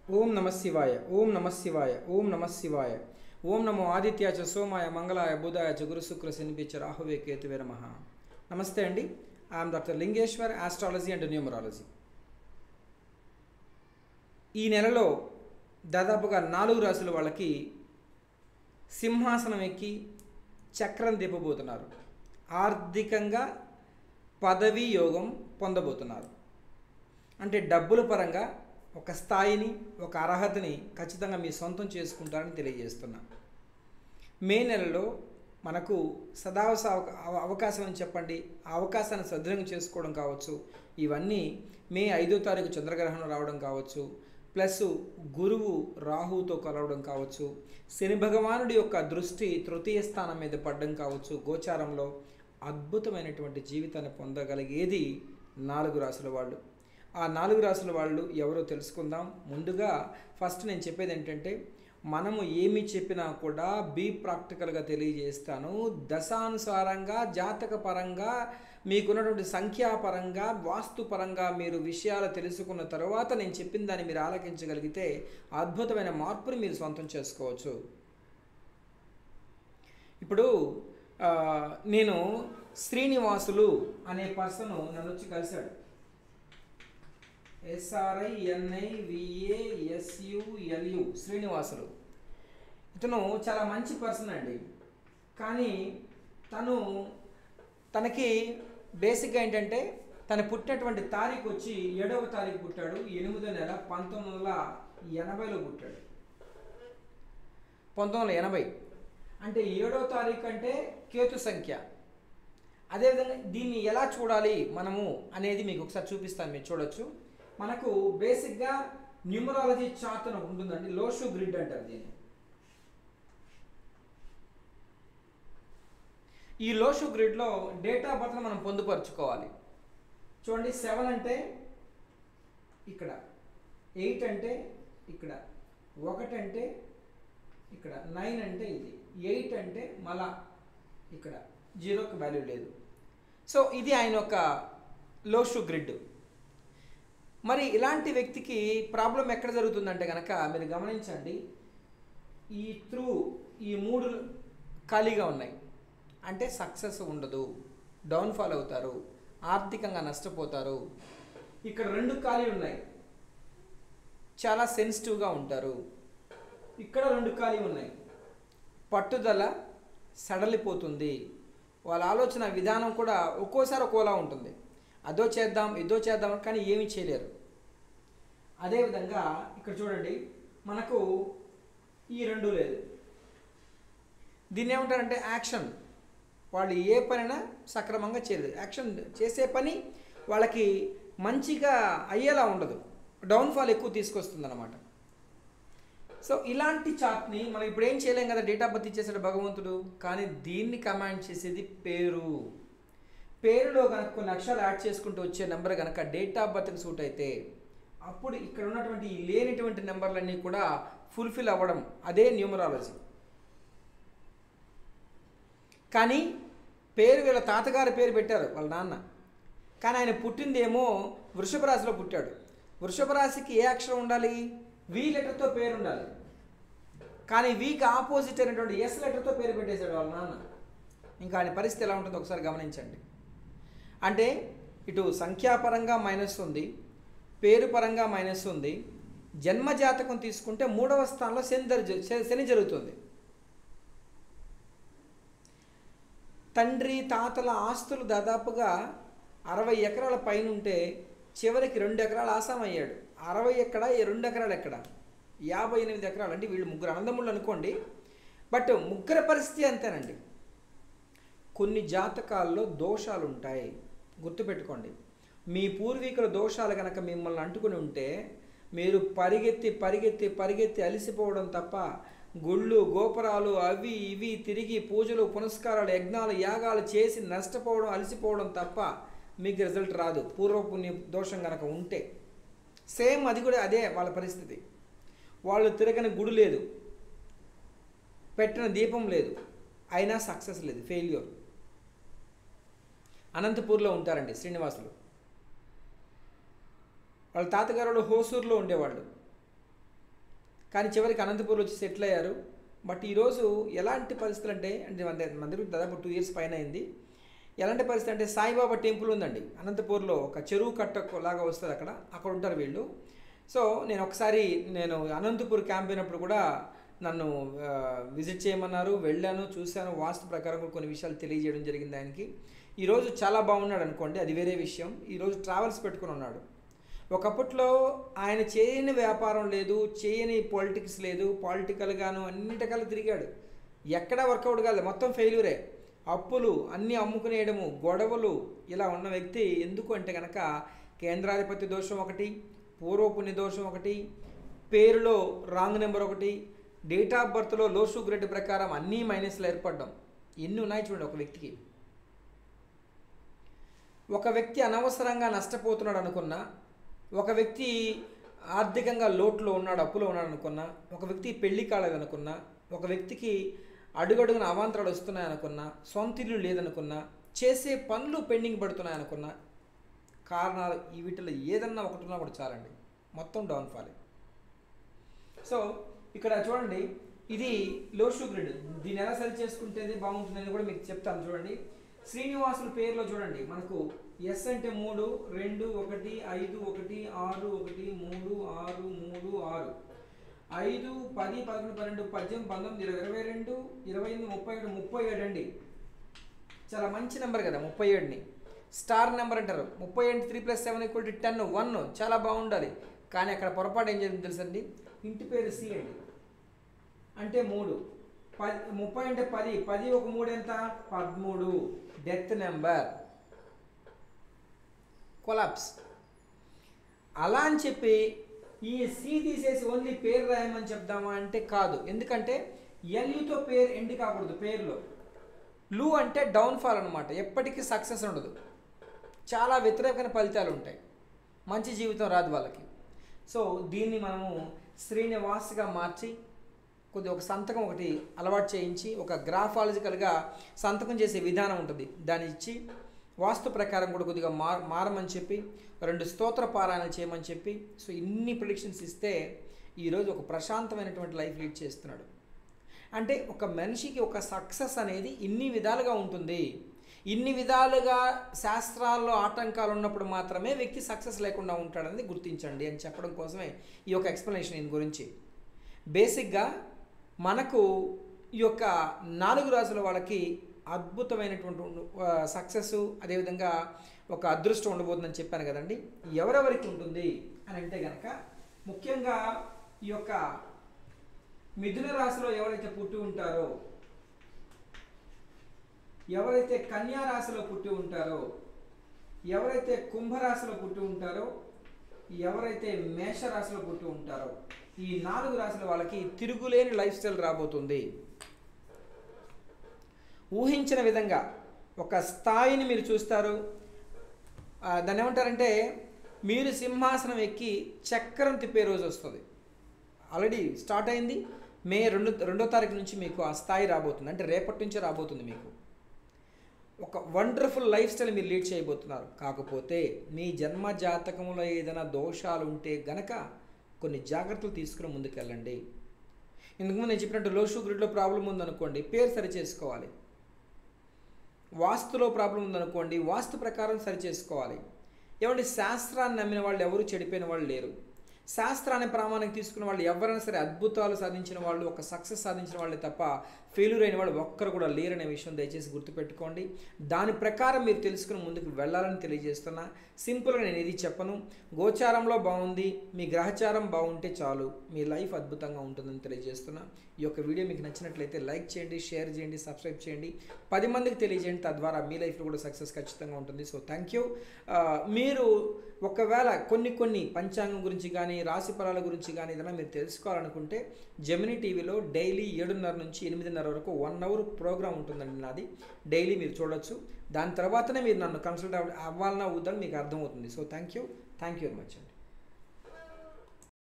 ఓం నమ శివాయ ఓం నమ శివాయ ఓం నమ శివాయ ఓం నమో ఆదిత్యాచ సోమాయ మంగళాయ బుధాయ చ గురు శుక్ర శనిపించ రాహువే కేతువే నమ నమస్తే అండి I'm doctor Lingeshwar astrology and numerology ఈ నెలలో దాదాపుగా నాలుగు రాసుల వాళ్ళకి సింహాసనం ఎక్కి చక్రం దిప్పబోతున్నారు ఆర్థికంగా పదవీ యోగం పొందబోతున్నారు అంటే డబ్బుల పరంగా ఒక స్థాయిని ఒక అర్హతని ఖచ్చితంగా మీ సొంతం చేసుకుంటారని తెలియజేస్తున్నా మే నెలలో మనకు సదావస అవ- అవకాశం అని చెప్పండి ఆ అవకాశాన్ని సద్వినియోగం చేసుకోవడం కావచ్చు ఇవన్నీ మే ఐదో తారీఖు చంద్రగ్రహణం రావడం కావచ్చు ప్లస్ గురువు రాహుతో కలవడం కావచ్చు శని భగవానుడి యొక్క దృష్టి తృతీయ స్థానం మీద పడడం కావచ్చు గోచారంలో అద్భుతమైనటువంటి జీవితాన్ని పొందగలిగేది నాలుగు రాసుల వాళ్ళు ఆ నాలుగు రాసుల వాళ్ళు ఎవరో తెలుసుకుందాం ముందుగా ఫస్ట్ నేను చెప్పేది ఏంటంటే మనము ఏమి చెప్పినా కూడా బీ ప్రాక్టికల్గా తెలియజేస్తాను దశానుసారంగా జాతక పరంగా మీకున్నటువంటి సంఖ్యాపరంగా వాస్తుపరంగా మీరు విషయాలు తెలుసుకున్న తర్వాత నేను చెప్పిన దాన్ని మీరు ఆలకించగలిగితే అద్భుతమైన మార్పుని మీరు సొంతం చేసుకోవచ్చు ఇప్పుడు ఆ, నేను శ్రీనివాసులు అనే పర్సన్ నన్ను వచ్చి కలిశాడు S R I N I V A S U L U Srinivasulu ఇతను చాలా మంచి పర్సన్ అండి కానీ తను తనకి బేసిక్గా ఏంటంటే తను పుట్టినటువంటి తారీఖు వచ్చి ఏడవ తారీఖు పుట్టాడు ఎనిమిదో నెల పంతొమ్మిది వందల ఎనభైలో పుట్టాడు పంతొమ్మిది వందల ఎనభై అంటే ఏడో తారీఖు అంటే కేతు సంఖ్య అదేవిధంగా దీన్ని ఎలా చూడాలి మనము అనేది మీకు ఒకసారి చూపిస్తాను మీరు చూడొచ్చు మనకు బేసిక్గా న్యూమరాలజీ చార్ట్ అని ఒకటి ఉంటుందండి లోషు గ్రిడ్ అంటారు దీన్ని ఈ లోషు గ్రిడ్లో డేట్ ఆఫ్ బర్త్ మనం పొందుపరుచుకోవాలి చూడండి సెవెన్ అంటే ఇక్కడ ఎయిట్ అంటే ఇక్కడ ఒకటి అంటే ఇక్కడ నైన్ అంటే ఇది ఎయిట్ అంటే మళ్ళా ఇక్కడ జీరోకి వాల్యూ లేదు సో ఇది ఆయన యొక్క లోషు గ్రిడ్ మరి ఇలాంటి వ్యక్తికి ప్రాబ్లం ఎక్కడ జరుగుతుందంటే కనుక మీరు గమనించండి ఈ త్రూ ఈ మూడు ఖాళీగా ఉన్నాయి అంటే సక్సెస్ ఉండదు డౌన్ఫాల్ అవుతారు ఆర్థికంగా నష్టపోతారు ఇక్కడ రెండు ఖాళీ ఉన్నాయి చాలా సెన్సిటివ్గా ఉంటారు ఇక్కడ రెండు ఖాళీ ఉన్నాయి పట్టుదల సడలిపోతుంది వాళ్ళ ఆలోచన విధానం కూడా ఒక్కోసారి ఒక్కోలా ఉంటుంది అదో చేద్దాం ఇదో చేద్దాం కానీ ఏమీ చేయలేరు అదేవిధంగా ఇక్కడ చూడండి మనకు ఈ రెండు లేదు దీన్ని ఏమంటారంటే యాక్షన్ వాళ్ళు ఏ పనైనా సక్రమంగా చేయలేదు యాక్షన్ చేసే పని వాళ్ళకి మంచిగా అయ్యేలా ఉండదు డౌన్ఫాల్ ఎక్కువ తీసుకొస్తుంది అనమాట సో ఇలాంటి చార్ట్ని మనం ఇప్పుడు ఏం చేయలేం కదా డేట్ ఆఫ్ బర్త్ ఇచ్చేసాడు భగవంతుడు కానీ దీన్ని కమాండ్ చేసేది పేరు పేరులో కనుక కొన్ని అక్షరాలు యాడ్ చేసుకుంటూ వచ్చే నెంబర్ కనుక డేట్ ఆఫ్ బర్త్కి సూట్ అయితే అప్పుడు ఇక్కడ ఉన్నటువంటి ఈ లేనిటువంటి నెంబర్లన్నీ కూడా ఫుల్ఫిల్ అవ్వడం అదే న్యూమరాలజీ కానీ పేరు వీళ్ళ తాతగారి పేరు పెట్టారు వాళ్ళ నాన్న కానీ ఆయన పుట్టిందేమో వృషభ రాశిలో పుట్టాడు వృషభ రాశికి ఏ అక్షరం ఉండాలి వి లెటర్తో పేరు ఉండాలి కానీ వీకి ఆపోజిట్ అయినటువంటి ఎస్ లెటర్తో పేరు పెట్టేశాడు వాళ్ళ నాన్న ఇంకా ఆయన పరిస్థితి ఎలా ఉంటుందో ఒకసారి గమనించండి అంటే ఇటు సంఖ్యాపరంగా మైనస్ ఉంది పేరు పరంగా మైనస్ ఉంది జన్మజాతకం తీసుకుంటే మూడవ స్థానంలో శని దరి- శని జరుగుతుంది తండ్రి తాతల ఆస్తులు దాదాపుగా అరవై ఎకరాల పైన ఉంటే చివరికి రెండు ఎకరాలు ఆసాం అయ్యాడు అరవై ఎక్కడ ఈ రెండు ఎకరాలు ఎక్కడ యాభై ఎనిమిది ఎకరాలు అంటే వీళ్ళు ముగ్గురు అనందములు అనుకోండి బట్ ముగ్గురు పరిస్థితి అంతేనండి కొన్ని జాతకాల్లో దోషాలు ఉంటాయి గుర్తుపెట్టుకోండి మీ పూర్వీకుల దోషాలు కనుక మిమ్మల్ని అంటుకుని ఉంటే మీరు పరిగెత్తి పరిగెత్తి పరిగెత్తి అలసిపోవడం తప్ప గుళ్ళు గోపురాలు అవి ఇవి తిరిగి పూజలు పునస్కారాలు యజ్ఞాలు యాగాలు చేసి నష్టపోవడం అలసిపోవడం తప్ప మీకు రిజల్ట్ రాదు పూర్వపుణ్య దోషం కనుక ఉంటే సేమ్ అది కూడా అదే వాళ్ళ పరిస్థితి వాళ్ళు తిరగని గుడి లేదు పెట్టిన దీపం లేదు అయినా సక్సెస్ లేదు ఫెయిల్యూర్ అనంతపూర్లో ఉంటారండి శ్రీనివాసులు వాళ్ళ తాతగారు హోసూరులో ఉండేవాళ్ళు కానీ చివరికి అనంతపూర్లో వచ్చి సెటిల్ అయ్యారు బట్ ఈరోజు ఎలాంటి పరిస్థితులు అంటే అంటే మన దగ్గర- మన దగ్గర దాదాపు టూ ఇయర్స్ పైన అయింది ఎలాంటి పరిస్థితి అంటే సాయిబాబా టెంపుల్ ఉందండి అనంతపూర్లో ఒక చెరువు కట్ట లాగా వస్తుంది అక్కడ అక్కడ ఉంటారు వీళ్ళు సో నేను ఒకసారి నేను అనంతపూర్ క్యాంప్ అయినప్పుడు కూడా నన్ను ఆ, విజిట్ చేయమన్నారు వెళ్ళాను చూశాను వాస్తు ప్రకారం కూడా కొన్ని విషయాలు తెలియజేయడం జరిగింది ఆయనకి ఈరోజు చాలా బాగున్నాడు అనుకోండి అది వేరే విషయం ఈరోజు ట్రావెల్స్ పెట్టుకుని ఉన్నాడు ఒకప్పట్లో ఆయన చేయని వ్యాపారం లేదు చేయని పాలిటిక్స్ లేదు పాలిటికల్గాను అన్నిటికల్లా తిరిగాడు ఎక్కడా వర్కౌట్ కాలేదు మొత్తం ఫెయిల్యూరే అప్పులు అన్నీ అమ్ముకునేయడము గొడవలు ఇలా ఉన్న వ్యక్తి ఎందుకు అంటే కనుక కేంద్రాధిపతి దోషం ఒకటి పూర్వపుణ్య దోషం ఒకటి పేరులో రాంగ్ నెంబర్ ఒకటి డేట్ ఆఫ్ బర్త్లో లో షుగర్ ప్రకారం అన్నీ మైనస్లు ఏర్పడడం ఎన్ని ఉన్నాయి చూడండి ఒక వ్యక్తికి ఒక వ్యక్తి అనవసరంగా నష్టపోతున్నాడు అనుకున్నా ఒక వ్యక్తి ఆర్థికంగా లోట్లో ఉన్నాడు అప్పులో ఉన్నాడు అనుకున్నా ఒక వ్యక్తి పెళ్లి కాలేదు అనుకున్నా ఒక వ్యక్తికి అడుగడుగున అవాంతరాలు వస్తున్నాయి అనుకున్నా సొంత ఇల్లు లేదనుకున్నా చేసే పనులు పెండింగ్ పడుతున్నాయి అనుకున్నా కారణాలు ఈ వీటిలో ఏదన్నా ఒకటి ఉన్నా కూడా చాలండి మొత్తం డౌన్ఫాల్ సో ఇక్కడ చూడండి ఇది లో షుగర్ దీన్ని ఎలా సరి చేసుకుంటేనే బాగుంటుందని కూడా మీకు చెప్తాను చూడండి శ్రీనివాసుల పేరులో చూడండి మనకు ఎస్ అంటే మూడు రెండు ఒకటి ఐదు ఒకటి ఆరు ఒకటి మూడు ఆరు మూడు ఆరు ఐదు పది పదకొండు పన్నెండు పద్దెనిమిది పంతొమ్మిది ఇరవై ఇరవై రెండు ఇరవై ఎనిమిది ముప్పై ఏడు ముప్పై ఏడు అండి చాలా మంచి నెంబర్ కదా ముప్పై ఏడుని స్టార్ నెంబర్ అంటారు ముప్పై ఏడు three plus seven equal to ten one చాలా బాగుండాలి కానీ అక్కడ పొరపాటు ఏం జరిగింది తెలుసండి ఇంటి పేరు సి అండి అంటే మూడు పది ముప్పై అంటే పది పది ఒక మూడు ఎంత పదమూడు డెత్ నెంబర్ కొలాప్స్ అలా అని చెప్పి ఈ సి తీసేసి ఓన్లీ పేరు రాయమని చెప్దామా అంటే కాదు ఎందుకంటే ఎల్యుతో పేరు ఎండ్ కాకూడదు పేరులో లు అంటే డౌన్ఫాల్ అనమాట ఎప్పటికీ సక్సెస్ ఉండదు చాలా వ్యతిరేకమైన ఫలితాలు ఉంటాయి మంచి జీవితం రాదు వాళ్ళకి సో దీన్ని మనము శ్రీనివాస్గా మార్చి కొద్ది ఒక సంతకం ఒకటి అలవాటు చేయించి ఒక గ్రాఫాలజికల్గా సంతకం చేసే విధానం ఉంటుంది దాన్ని ఇచ్చి వాస్తు ప్రకారం కూడా కొద్దిగా మార్ మారమని చెప్పి రెండు స్తోత్ర పారాయణలు చేయమని చెప్పి సో ఇన్ని ప్రిడిక్షన్స్ ఇస్తే ఈరోజు ఒక ప్రశాంతమైనటువంటి లైఫ్ లీడ్ చేస్తున్నాడు అంటే ఒక మనిషికి ఒక సక్సెస్ అనేది ఇన్ని విధాలుగా ఉంటుంది ఇన్ని విధాలుగా శాస్త్రాల్లో ఆటంకాలు ఉన్నప్పుడు మాత్రమే వ్యక్తి సక్సెస్ లేకుండా ఉంటాడని గుర్తించండి అని చెప్పడం కోసమే ఈ యొక్క ఎక్స్ప్లెనేషన్ దీని గురించి బేసిక్గా మనకు ఈ యొక్క నాలుగు రాసుల వాళ్ళకి అద్భుతమైనటువంటి సక్సెస్ అదేవిధంగా ఒక అదృష్టం ఉండబోతుందని చెప్పాను కదండి ఎవరెవరికి ఉంటుంది అని అంటే కనుక ముఖ్యంగా ఈ యొక్క మిథున రాశిలో ఎవరైతే పుట్టి ఉంటారో ఎవరైతే కన్యా రాశిలో పుట్టి ఉంటారో ఎవరైతే కుంభరాశిలో పుట్టి ఉంటారో ఎవరైతే మేష రాశిలో పుట్టి ఉంటారో ఈ నాలుగు రాశుల వాళ్ళకి తిరుగులేని లైఫ్ స్టైల్ రాబోతుంది ఊహించిన విధంగా ఒక స్థాయిని మీరు చూస్తారు ఆ, దాన్ని ఏమంటారంటే మీరు సింహాసనం ఎక్కి చక్రం తిప్పే రోజు వస్తుంది ఆల్రెడీ స్టార్ట్ అయింది మే రెండు రెండో తారీఖు నుంచి మీకు ఆ స్థాయి రాబోతుంది అంటే రేపటి నుంచే రాబోతుంది మీకు ఒక వండర్ఫుల్ లైఫ్ స్టైల్ మీరు లీడ్ చేయబోతున్నారు కాకపోతే మీ జన్మ జాతకంలో ఏదైనా దోషాలు ఉంటే గనక కొన్ని జాగ్రత్తలు తీసుకుని ముందుకెళ్ళండి ఇంతకుముందు నేను చెప్పినట్టు లో షుగర్లో ప్రాబ్లం ఉందనుకోండి పేరు సరి చేసుకోవాలి వాస్తులో ప్రాబ్లం ఉందనుకోండి వాస్తు ప్రకారం సరి చేసుకోవాలి ఏమంటే శాస్త్రాన్ని నమ్మిన వాళ్ళు ఎవరు చెడిపోయిన వాళ్ళు లేరు శాస్త్రాన్ని ప్రామాణిక తీసుకున్న వాళ్ళు ఎవరైనా సరే అద్భుతాలు సాధించిన వాళ్ళు ఒక సక్సెస్ సాధించిన వాళ్ళే తప్ప ఫెయిల్యూర్ అయిన వాళ్ళు ఒక్కరు కూడా లేరనే విషయం దయచేసి గుర్తుపెట్టుకోండి దాని ప్రకారం మీరు తెలుసుకుని ముందుకు వెళ్ళాలని తెలియజేస్తున్నా సింపుల్గా నేను ఇది చెప్పను గోచారంలో బాగుంది మీ గ్రహచారం బాగుంటే చాలు మీ లైఫ్ అద్భుతంగా ఉంటుందని తెలియజేస్తున్నా ఈ యొక్క వీడియో మీకు నచ్చినట్లయితే లైక్ చేయండి షేర్ చేయండి సబ్స్క్రైబ్ చేయండి పది మందికి తెలియజేయండి తద్వారా మీ లైఫ్లో కూడా సక్సెస్ ఖచ్చితంగా ఉంటుంది సో థ్యాంక్ యూ మీరు ఒకవేళ కొన్ని కొన్ని పంచాంగం గురించి కానీ రాశి ఫలాల గురించి కానీ ఏదైనా మీరు తెలుసుకోవాలనుకుంటే జమినీ టీవీలో డైలీ ఏడున్నర నుంచి ఎనిమిదిన్నర వరకు వన్ అవర్ ప్రోగ్రామ్ ఉంటుందండి నాది డైలీ మీరు చూడొచ్చు దాని తర్వాతనే మీరు నన్ను కన్సల్ట్ అవ్వాలన్నా అవుతుందని మీకు అర్థమవుతుంది so thank you thank you very much అండి